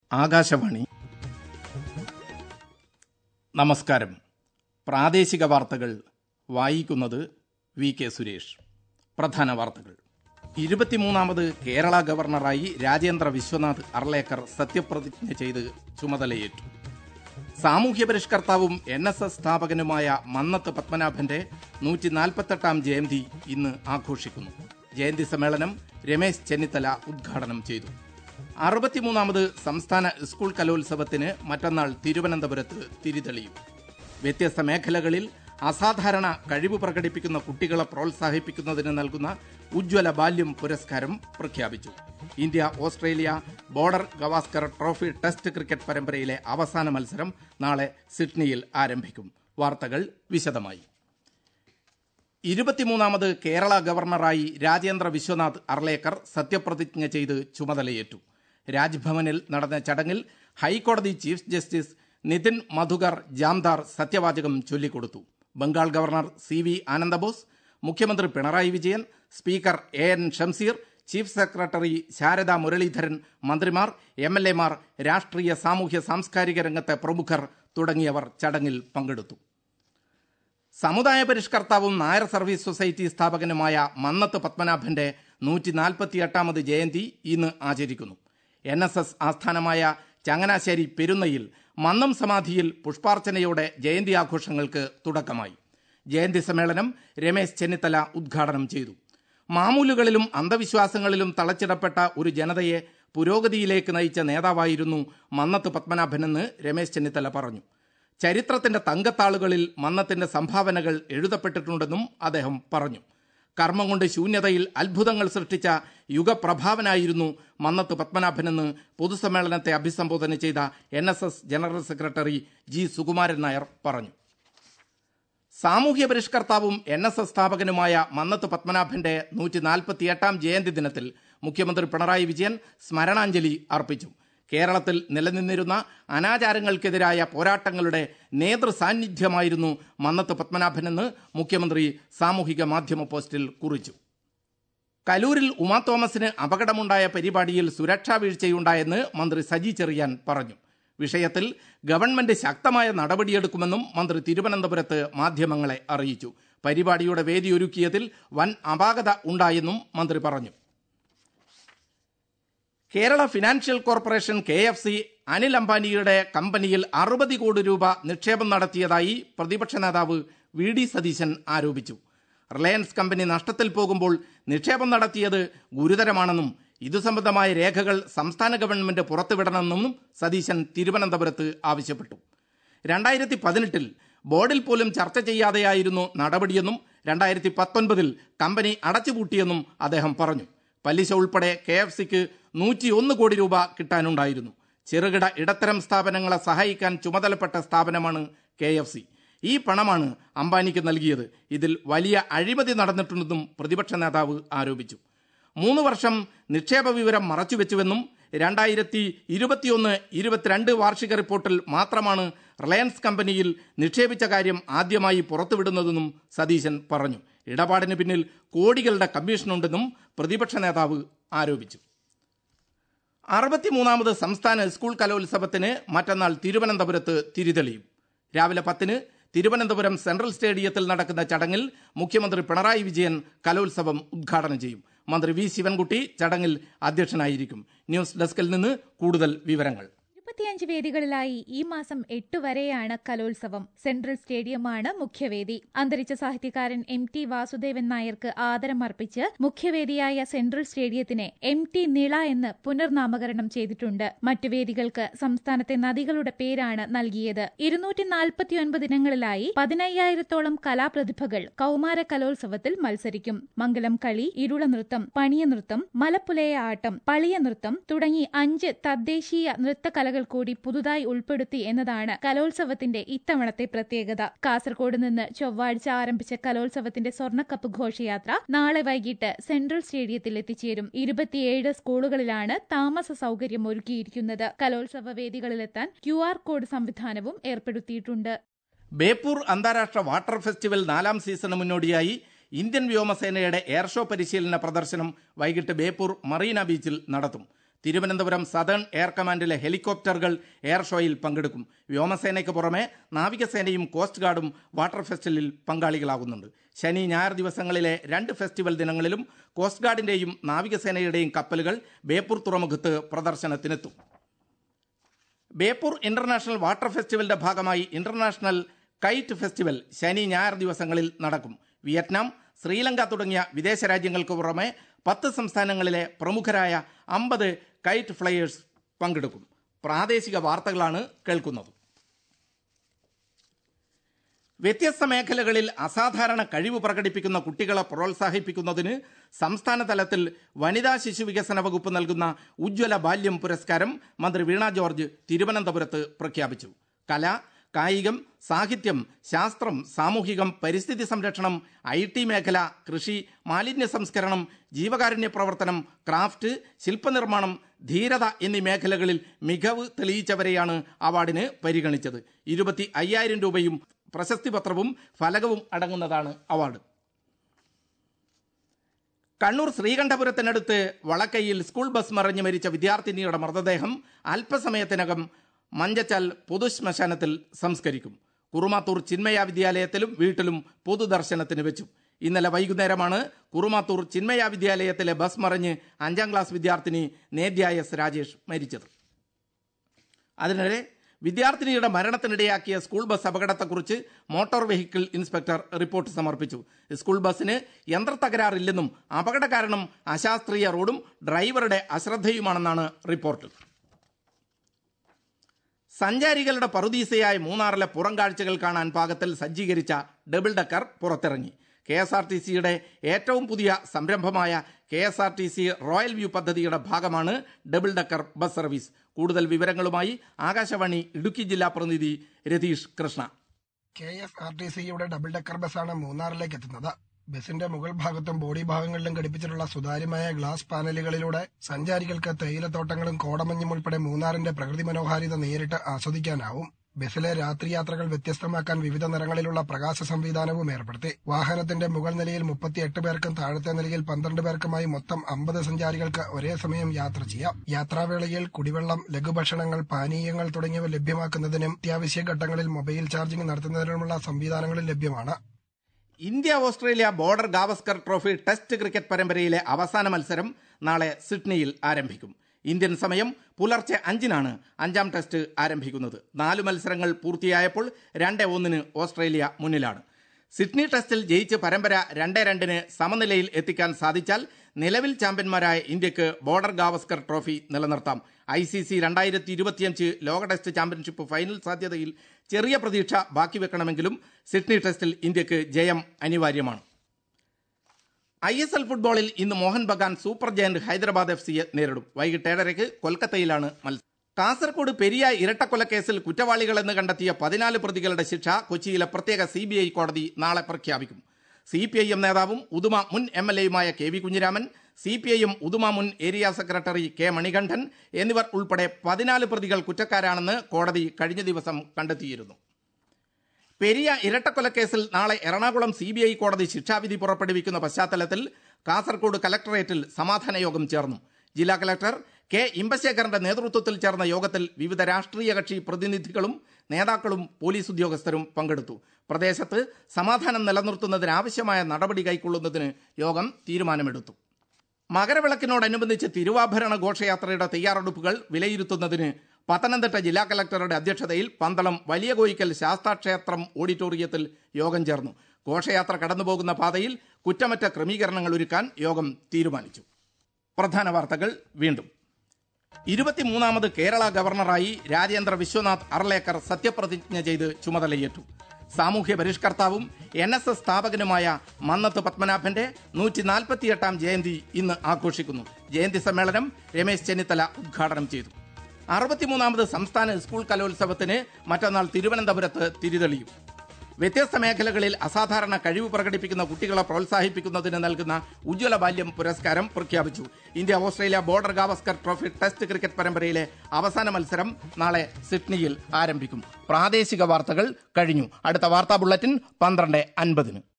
ആകാശവാണി നമസ്കാരം പ്രാദേശിക വാർത്തകൾ വായിക്കുന്നത് വി കെ സുരേഷ് പ്രധാന വാർത്തകൾ ഇരുപത്തിമൂന്നാമത് കേരള ഗവർണറായി രാജേന്ദ്ര വിശ്വനാഥ് അർലേക്കർ സത്യപ്രതിജ്ഞ ചെയ്ത് ചുമതലയേറ്റു സാമൂഹ്യ പരിഷ്കർത്താവും എൻ എസ് എസ് സ്ഥാപകനുമായ മന്നത്ത് പത്മനാഭന്റെ നൂറ്റി നാൽപ്പത്തെട്ടാം ജയന്തി ഇന്ന് ആഘോഷിക്കുന്നു ജയന്തി സമ്മേളനം രമേശ് ചെന്നിത്തല ഉദ്ഘാടനം ചെയ്തു അറുപത്തിമൂന്നാമത് സംസ്ഥാന സ്കൂൾ കലോത്സവത്തിന് മറ്റന്നാൾ തിരുവനന്തപുരത്ത് തിരിതെളിയും വ്യത്യസ്ത മേഖലകളിൽ അസാധാരണ കഴിവ് പ്രകടിപ്പിക്കുന്ന കുട്ടികളെ പ്രോത്സാഹിപ്പിക്കുന്നതിന് നൽകുന്ന ഉജ്ജ്വല ബാല്യം പുരസ്കാരം പ്രഖ്യാപിച്ചു India Australia Border Gavaskar trophy test cricket പരമ്പരയിലെ അവസാന മത്സരം നാളെ സിഡ്നിയിൽ ആരംഭിക്കും വാർത്തകൾ വിശദമായി ഇരുപത്തിമൂന്നാമത് കേരള ഗവർണറായി രാജേന്ദ്ര വിശ്വനാഥ് അർലേക്കർ സത്യപ്രതിജ്ഞ ചെയ്ത് ചുമതലയേറ്റു രാജ്ഭവനിൽ നടന്ന ചടങ്ങിൽ ഹൈക്കോടതി ചീഫ് ജസ്റ്റിസ് നിതിൻ മധുകർ ജാംദാർ സത്യവാചകം ചൊല്ലിക്കൊടുത്തു Bengal governor C V Anandabose മുഖ്യമന്ത്രി Pinarayi Vijayan speaker A N Shamseer chief secretary Sarada Muraleedharan മന്ത്രിമാർ എം എൽ എമാർ രാഷ്ട്രീയ സാമൂഹ്യ സാംസ്കാരിക രംഗത്തെ പ്രമുഖർ തുടങ്ങിയവർ ചടങ്ങിൽ പങ്കെടുത്തു സമുദായ പരിഷ്കർത്താവും നായർ സർവീസ് സൊസൈറ്റി സ്ഥാപകനുമായ മന്നത്ത് പത്മനാഭന്റെ നൂറ്റി നാൽപ്പത്തിയെട്ടാമത് ജയന്തി ഇന്ന് ആചരിക്കുന്നു എൻ എസ് എസ് ആസ്ഥാനമായ ചങ്ങനാശ്ശേരി പെരുന്നയിൽ മന്നം സമാധിയിൽ പുഷ്പാർച്ചനയോടെ ജയന്തി ആഘോഷങ്ങൾക്ക് തുടക്കമായി ജയന്തി സമ്മേളനം രമേശ് ചെന്നിത്തല ഉദ്ഘാടനം ചെയ്തു മാമൂലുകളിലും അന്ധവിശ്വാസങ്ങളിലും തളച്ചിടപ്പെട്ട ഒരു ജനതയെ പുരോഗതിയിലേക്ക് നയിച്ച നേതാവായിരുന്നു മന്നത്ത് പത്മനാഭനെന്ന് രമേശ് ചെന്നിത്തല പറഞ്ഞു ചരിത്രത്തിന്റെ തങ്കത്താളുകളിൽ മന്നത്തിന്റെ സംഭാവനകൾ എഴുതപ്പെട്ടിട്ടുണ്ടെന്നും അദ്ദേഹം പറഞ്ഞു കർമ്മം കൊണ്ട് ശൂന്യതയിൽ അത്ഭുതങ്ങൾ സൃഷ്ടിച്ച യുഗപ്രഭാവനായിരുന്നു മന്നത്ത് പത്മനാഭനെന്ന് പൊതുസമ്മേളനത്തെ അഭിസംബോധന ചെയ്ത N general secretary G Sukumaran Nair പറഞ്ഞു സാമൂഹ്യ പരിഷ്കർത്താവും എൻ എസ് എസ് സ്ഥാപകനുമായ മന്നത്ത് പത്മനാഭന്റെ നൂറ്റി നാൽപ്പത്തിയെട്ടാം ജയന്തി ദിനത്തിൽ മുഖ്യമന്ത്രി പിണറായി വിജയൻ സ്മരണാഞ്ജലി അർപ്പിച്ചു കേരളത്തിൽ നിലനിന്നിരുന്ന അനാചാരങ്ങൾക്കെതിരായ പോരാട്ടങ്ങളുടെ നേതൃ സാന്നിധ്യമായിരുന്നു മന്നത്ത് പത്മനാഭനെന്ന് മുഖ്യമന്ത്രി സാമൂഹിക മാധ്യമ പോസ്റ്റിൽ കുറിച്ചു കലൂരിൽ ഉമാ തോമസിന് അപകടമുണ്ടായ പരിപാടിയിൽ സുരക്ഷാ വീഴ്ചയുണ്ടായെന്ന് മന്ത്രി സജി ചെറിയാൻ പറഞ്ഞു വിഷയത്തിൽ ഗവൺമെന്റ് ശക്തമായ നടപടിയെടുക്കുമെന്നും മന്ത്രി തിരുവനന്തപുരത്ത് മാധ്യമങ്ങളെ അറിയിച്ചു പരിപാടിയുടെ വേദിയൊരുക്കിയതിൽ വൻ അപാകത ഉണ്ടായെന്നും മന്ത്രി പറഞ്ഞു Kerala financial corporation K F C Anil അംബാനിയുടെ കമ്പനിയിൽ അറുപത് കോടി രൂപ നിക്ഷേപം നടത്തിയതായി പ്രതിപക്ഷ നേതാവ് വി ഡി സതീശൻ ആരോപിച്ചു റിലയൻസ് കമ്പനി നഷ്ടത്തിൽ പോകുമ്പോൾ നിക്ഷേപം നടത്തിയത് ഗുരുതരമാണെന്നും ഇതു സംബന്ധമായ രേഖകൾ സംസ്ഥാന ഗവൺമെന്റ് പുറത്തുവിടണമെന്നും സതീശൻ തിരുവനന്തപുരത്ത് ആവശ്യപ്പെട്ടു രണ്ടായിരത്തി പതിനെട്ടിൽ ബോർഡിൽ പോലും ചർച്ച ചെയ്യാതെയായിരുന്നു നടപടിയെന്നും രണ്ടായിരത്തി പത്തൊൻപതിൽ കമ്പനി അടച്ചുപൂട്ടിയെന്നും അദ്ദേഹം പറഞ്ഞു പലിശ ഉൾപ്പെടെ കെ എഫ് സിക്ക് നൂറ്റിയൊന്ന് കോടി രൂപ കിട്ടാനുണ്ടായിരുന്നു ചെറുകിട ഇടത്തരം സ്ഥാപനങ്ങളെ സഹായിക്കാൻ ചുമതലപ്പെട്ട സ്ഥാപനമാണ് കെ എഫ് സി ഈ പണമാണ് അംബാനിക്ക് നൽകിയത് ഇതിൽ വലിയ അഴിമതി നടന്നിട്ടുണ്ടെന്നും പ്രതിപക്ഷ നേതാവ് ആരോപിച്ചു മൂന്ന് വർഷം നിക്ഷേപ വിവരം മറച്ചുവെച്ചുവെന്നും രണ്ടായിരത്തി ഇരുപത്തിയൊന്ന് ഇരുപത്തിരണ്ട് വാർഷിക റിപ്പോർട്ടിൽ മാത്രമാണ് റിലയൻസ് കമ്പനിയിൽ നിക്ഷേപിച്ച കാര്യം ആദ്യമായി പുറത്തുവിടുന്നതെന്നും സതീശൻ പറഞ്ഞു ഇടപാടിന് പിന്നിൽ കോടികളുടെ കമ്മീഷനുണ്ടെന്നും പ്രതിപക്ഷ നേതാവ് ആരോപിച്ചു അറുപത്തിമൂന്നാമത് സംസ്ഥാന സ്കൂൾ കലോത്സവത്തിന് മറ്റന്നാൾ തിരുവനന്തപുരത്ത് തിരിതെളിയും രാവിലെ പത്തിന് തിരുവനന്തപുരം സെൻട്രൽ സ്റ്റേഡിയത്തിൽ നടക്കുന്ന ചടങ്ങിൽ മുഖ്യമന്ത്രി പിണറായി വിജയൻ കലോത്സവം ഉദ്ഘാടനം ചെയ്യും മന്ത്രി വി ശിവൻകുട്ടി ചടങ്ങിൽ അധ്യക്ഷനായിരിക്കും ന്യൂസ് ഡെസ്കിൽ നിന്ന് കൂടുതൽ വിവരങ്ങൾ ഇരുപത്തിയഞ്ച് വേദികളിലായി ഈ മാസം എട്ട് വരെയാണ് കലോത്സവം സെൻട്രൽ സ്റ്റേഡിയമാണ് മുഖ്യവേദി അന്തരിച്ച സാഹിത്യകാരൻ എം ടി വാസുദേവൻ നായർക്ക് ആദരമർപ്പിച്ച് മുഖ്യവേദിയായ സെൻട്രൽ സ്റ്റേഡിയത്തിനെ എം ടി നിള എന്ന് പുനർനാമകരണം ചെയ്തിട്ടുണ്ട് മറ്റു വേദികൾക്ക് സംസ്ഥാനത്തെ നദികളുടെ പേരാണ് നൽകിയത് ഇരുന്നൂറ്റി നാൽപ്പത്തിയൊൻപത് ഇനങ്ങളിലായി പതിനയ്യായിരത്തോളം കലാപ്രതിഭകൾ കൌമാര കലോത്സവത്തിൽ മത്സരിക്കും മംഗലം കളി ഇരുള നൃത്തം പണിയ നൃത്തം മലപ്പുലയ ആട്ടം പളിയ നൃത്തം തുടങ്ങി അഞ്ച് തദ്ദേശീയ നൃത്തകലകൾ കൂടി പുതുതായി ഉൾപ്പെടുത്തി എന്നതാണ് കലോത്സവത്തിന്റെ ഇത്തവണത്തെ പ്രത്യേകത കാസർഗോഡ് നിന്ന് ചൊവ്വാഴ്ച ആരംഭിച്ച കലോത്സവത്തിന്റെ സ്വർണ്ണക്കപ്പ് ഘോഷയാത്ര നാളെ വൈകിട്ട് സെൻട്രൽ സ്റ്റേഡിയത്തിൽ എത്തിച്ചേരും ഇരുപത്തിയേഴ് സ്കൂളുകളിലാണ് താമസ സൗകര്യം ഒരുക്കിയിരിക്കുന്നത് കലോത്സവ വേദികളിലെത്താൻ ക്യു ആർ കോഡ് സംവിധാനവും ഏർപ്പെടുത്തിയിട്ടുണ്ട് ബേപ്പൂർ അന്താരാഷ്ട്ര വാട്ടർ ഫെസ്റ്റിവൽ നാലാം സീസണ് മുന്നോടിയായി ഇന്ത്യൻ വ്യോമസേനയുടെ എയർ ഷോ പരിശീലന പ്രദർശനം വൈകിട്ട് ബേപ്പൂർ മറീന ബീച്ചിൽ നടത്തും തിരുവനന്തപുരം സദേൺ എയർ കമാൻഡിലെ ഹെലികോപ്റ്ററുകൾ എയർ ഷോയിൽ പങ്കെടുക്കും വ്യോമസേനയ്ക്ക് പുറമെ നാവികസേനയും കോസ്റ്റ് ഗാർഡും വാട്ടർ ഫെസ്റ്റിവലിൽ പങ്കാളികളാകുന്നുണ്ട് ശനി ഞായർ ദിവസങ്ങളിലെ രണ്ട് ഫെസ്റ്റിവൽ ദിനങ്ങളിലും കോസ്റ്റ് ഗാർഡിന്റെയും നാവികസേനയുടെയും കപ്പലുകൾ ബേപ്പൂർ തുറമുഖത്ത് പ്രദർശനത്തിനെത്തും ബേപ്പൂർ ഇന്റർനാഷണൽ വാട്ടർ ഫെസ്റ്റിവലിന്റെ ഭാഗമായി ഇന്റർനാഷണൽ കൈറ്റ് ഫെസ്റ്റിവൽ ശനി ഞായർ ദിവസങ്ങളിൽ നടക്കും വിയറ്റ്നാം ശ്രീലങ്ക തുടങ്ങിയ വിദേശ രാജ്യങ്ങൾക്ക് പുറമെ പത്ത് സംസ്ഥാനങ്ങളിലെ പ്രമുഖരായ അമ്പത് കൈറ്റ് ഫ്ലയേഴ്സ് പങ്കെടുക്കും പ്രാദേശിക വാർത്തകളാണ് കേൾക്കുന്നത് വ്യത്യസ്ത മേഖലകളിൽ അസാധാരണ കഴിവ് പ്രകടിപ്പിക്കുന്ന കുട്ടികളെ പ്രോത്സാഹിപ്പിക്കുന്നതിന് സംസ്ഥാന തലത്തിൽ വനിതാ ശിശു വികസന വകുപ്പ് നൽകുന്ന ഉജ്ജ്വല ബാല്യം പുരസ്കാരം മന്ത്രി വീണ ജോർജ് തിരുവനന്തപുരത്ത് പ്രഖ്യാപിച്ചു കല കായികം സാഹിത്യം ശാസ്ത്രം സാമൂഹികം പരിസ്ഥിതി സംരക്ഷണം ഐ ടി മേഖല കൃഷി മാലിന്യ സംസ്കരണം ജീവകാരുണ്യ പ്രവർത്തനം ക്രാഫ്റ്റ് ശില്പനിർമ്മാണം ധീരത എന്നീ മേഖലകളിൽ മികവ് തെളിയിച്ചവരെയാണ് അവാർഡിന് പരിഗണിച്ചത് ഇരുപത്തി അയ്യായിരം രൂപയും പ്രശസ്തി പത്രവും ഫലകവും അടങ്ങുന്നതാണ് അവാർഡ് കണ്ണൂർ ശ്രീകണ്ഠപുരത്തിനടുത്ത് വളക്കയിൽ സ്കൂൾ ബസ് മറിഞ്ഞ് മരിച്ച വിദ്യാർത്ഥിനിയുടെ മൃതദേഹം അല്പസമയത്തിനകം മഞ്ചച്ചാൽ പൊതുശ്മശാനത്തിൽ സംസ്കരിക്കും കുറുമാത്തൂർ ചിന്മയ വിദ്യാലയത്തിലും വീട്ടിലും പൊതുദർശനത്തിന് വെച്ചു ഇന്നലെ വൈകുന്നേരമാണ് കുറുമാത്തൂർ ചിന്മയ വിദ്യാലയത്തിലെ ബസ് മറിഞ്ഞ് അഞ്ചാം ക്ലാസ് വിദ്യാർത്ഥിനി നേദ്യ എസ് രാജേഷ് മരിച്ചത് അതിനിടെ വിദ്യാർത്ഥിനിയുടെ മരണത്തിനിടയാക്കിയ സ്കൂൾ ബസ് അപകടത്തെക്കുറിച്ച് മോട്ടോർ വെഹിക്കിൾ ഇൻസ്പെക്ടർ റിപ്പോർട്ട് സമർപ്പിച്ചു സ്കൂൾ ബസ്സിന് യന്ത്രത്തകരാറില്ലെന്നും അപകട കാരണം അശാസ്ത്രീയ റോഡും ഡ്രൈവറുടെ അശ്രദ്ധയുമാണെന്നാണ് റിപ്പോർട്ട് സഞ്ചാരികളുടെ പറുദീസയായ മൂന്നാറിലെ പുറം കാഴ്ചകൾ കാണാൻ പാകത്തിൽ സജ്ജീകരിച്ച ഡബിൾ ഡക്കർ പുറത്തിറങ്ങി കെ എസ് ആർ ടി സിയുടെ ഏറ്റവും പുതിയ സംരംഭമായ K S R T C royal view പദ്ധതിയുടെ ഭാഗമാണ് ഡബിൾ ഡക്കർ ബസ് സർവീസ് കൂടുതൽ വിവരങ്ങളുമായി ആകാശവാണി ഇടുക്കി ജില്ലാ പ്രതിനിധി Ratheesh Krishna K S R T സിയുടെ ഡബിൾ ഡെക്കർ ബസ്സാണ് മൂന്നാറിലേക്ക് എത്തുന്നത് ബസിന്റെ മുകൾ ഭാഗത്തും ബോഡി ഭാഗങ്ങളിലും ഘടിപ്പിച്ചിട്ടുള്ള സുതാര്യമായ ഗ്ലാസ് പാനലുകളിലൂടെ സഞ്ചാരികൾക്ക് തേയിലത്തോട്ടങ്ങളും കോടമഞ്ഞും ഉൾപ്പെടെ മൂന്നാറിന്റെ പ്രകൃതി മനോഹാരിത നേരിട്ട് ആസ്വദിക്കാനാവും ബസ്സിലെ രാത്രിയാത്രകൾ വ്യത്യസ്തമാക്കാൻ വിവിധ നിറങ്ങളിലുള്ള പ്രകാശ സംവിധാനവും ഏർപ്പെടുത്തി വാഹനത്തിന്റെ മുകൾ നിലയിൽ മുപ്പത്തിയെട്ട് പേർക്കും താഴത്തെ നിലയിൽ പന്ത്രണ്ട് പേർക്കുമായി മൊത്തം അമ്പത് സഞ്ചാരികൾക്ക് ഒരേ സമയം യാത്ര ചെയ്യാം യാത്രാവേളയിൽ കുടിവെള്ളം ലഘുഭക്ഷണങ്ങൾ പാനീയങ്ങൾ തുടങ്ങിയവ ലഭ്യമാക്കുന്നതിനും അത്യാവശ്യ ഘട്ടങ്ങളിൽ മൊബൈൽ ചാർജിംഗ് നടത്തുന്നതിനുമുള്ള സംവിധാനങ്ങളും ലഭ്യമാണ് India Australia Border Gavaskar trophy test cricket പരമ്പരയിലെ അവസാന മത്സരം നാളെ സിഡ്നിയിൽ ആരംഭിക്കും ഇന്ത്യൻ സമയം പുലർച്ചെ അഞ്ചിനാണ് അഞ്ചാം ടെസ്റ്റ് ആരംഭിക്കുന്നത് നാല് മത്സരങ്ങൾ പൂർത്തിയായപ്പോൾ രണ്ട് ഒന്നിന് ഓസ്ട്രേലിയ മുന്നിലാണ് സിഡ്നി ടെസ്റ്റിൽ ജയിച്ച് പരമ്പര രണ്ട് രണ്ടിന് സമനിലയിൽ എത്തിക്കാൻ സാധിച്ചാൽ നിലവിൽ ചാമ്പ്യന്മാരായ ഇന്ത്യക്ക് ബോർഡർ ഗാവസ്കർ ട്രോഫി നിലനിർത്താം ഐ സി സി രണ്ടായിരത്തി ഇരുപത്തിയഞ്ച് ലോക ടെസ്റ്റ് ചാമ്പ്യൻഷിപ്പ് ഫൈനൽ സാധ്യതയിൽ ചെറിയ പ്രതീക്ഷ ബാക്കി വെക്കണമെങ്കിലും സിഡ്നി ടെസ്റ്റിൽ ഇന്ത്യക്ക് ജയം അനിവാര്യമാണ് ഐ എസ് എൽ ഫുട്ബോളിൽ ഇന്ന് Mohun Bagan super giant Hyderabad F സിയെ നേരിടും വൈകിട്ട് ഏഴരയ്ക്ക് കൊൽക്കത്തയിലാണ് മത്സരം കാസർകോട് പെരിയ ഇരട്ടക്കൊലക്കേസിൽ കുറ്റവാളികളെന്ന് കണ്ടെത്തിയ പതിനാല് പ്രതികളുടെ ശിക്ഷ കൊച്ചിയിലെ പ്രത്യേക സി ബി ഐ കോടതി നാളെ പ്രഖ്യാപിക്കും സി പി ഐ എം നേതാവും ഉദുമ മുൻ എം എൽ എയുമായ K V Kunhiraman C P I M Uduma മുൻ ഏരിയ സെക്രട്ടറി കെ മണികണ്ഠൻ എന്നിവർ ഉൾപ്പെടെ പതിനാല് പ്രതികൾ കുറ്റക്കാരാണെന്ന് കോടതി കഴിഞ്ഞ ദിവസം കണ്ടെത്തിയിരുന്നു പെരിയ ഇരട്ടക്കൊലക്കേസിൽ നാളെ എറണാകുളം സി ബി ഐ കോടതി ശിക്ഷാവിധി പുറപ്പെടുവിക്കുന്ന പശ്ചാത്തലത്തിൽ കാസർകോട് കലക്ടറേറ്റിൽ സമാധാന യോഗം ചേർന്നു ജില്ലാ കലക്ടർ കെ ഇമ്പശേഖരന്റെ നേതൃത്വത്തിൽ ചേർന്ന യോഗത്തിൽ വിവിധ രാഷ്ട്രീയ കക്ഷി പ്രതിനിധികളും നേതാക്കളും പോലീസ് ഉദ്യോഗസ്ഥരും പങ്കെടുത്തു പ്രദേശത്ത് സമാധാനം നിലനിർത്തുന്നതിനാവശ്യമായ നടപടി കൈക്കൊള്ളുന്നതിന് യോഗം തീരുമാനമെടുത്തു മകരവിളക്കിനോടനുബന്ധിച്ച് തിരുവാഭരണ ഘോഷയാത്രയുടെ തയ്യാറെടുപ്പുകൾ വിലയിരുത്തുന്നതിന് പത്തനംതിട്ട ജില്ലാ കലക്ടറുടെ അധ്യക്ഷതയിൽ പന്തളം വലിയ കോയിക്കൽ ശാസ്താക്ഷേത്രം ഓഡിറ്റോറിയത്തിൽ യോഗം ചേർന്നു ഘോഷയാത്ര കടന്നുപോകുന്ന പാതയിൽ കുറ്റമറ്റ ക്രമീകരണങ്ങൾ ഒരുക്കാൻ യോഗം തീരുമാനിച്ചു പ്രധാന വാർത്തകൾ വീണ്ടും ഇരുപത്തിമൂന്നാമത് കേരള ഗവർണറായി രാജേന്ദ്ര വിശ്വനാഥ് അർലേക്കർ സത്യപ്രതിജ്ഞ ചെയ്ത് ചുമതലയേറ്റു സാമൂഹ്യ പരിഷ്കർത്താവും എൻ എസ് എസ് സ്ഥാപകനുമായ മന്നത്ത് പത്മനാഭന്റെ നൂറ്റി നാൽപ്പത്തിയെട്ടാം ജയന്തി ഇന്ന് ആഘോഷിക്കുന്നു ജയന്തി സമ്മേളനം രമേശ് ചെന്നിത്തല ഉദ്ഘാടനം ചെയ്തു അറുപത്തിമൂന്നാമത് സംസ്ഥാന സ്കൂൾ കലോത്സവത്തിന് മറ്റന്നാൾ തിരുവനന്തപുരത്ത് തിരിതെളിയും വ്യത്യസ്ത മേഖലകളിൽ അസാധാരണ കഴിവ് പ്രകടിപ്പിക്കുന്ന കുട്ടികളെ പ്രോത്സാഹിപ്പിക്കുന്നതിന് നൽകുന്ന ഉജ്ജ്വല ബാല്യം പുരസ്കാരം പ്രഖ്യാപിച്ചു India Australia Border Gavaskar trophy test cricket പരമ്പരയിലെ അവസാന മത്സരം നാളെ സിഡ്നിയിൽ ആരംഭിക്കും പ്രാദേശിക വാർത്തകൾ കഴിഞ്ഞു അടുത്ത വാർത്താ ബുള്ളറ്റിൻ പന്ത്രണ്ട് അൻപതിന്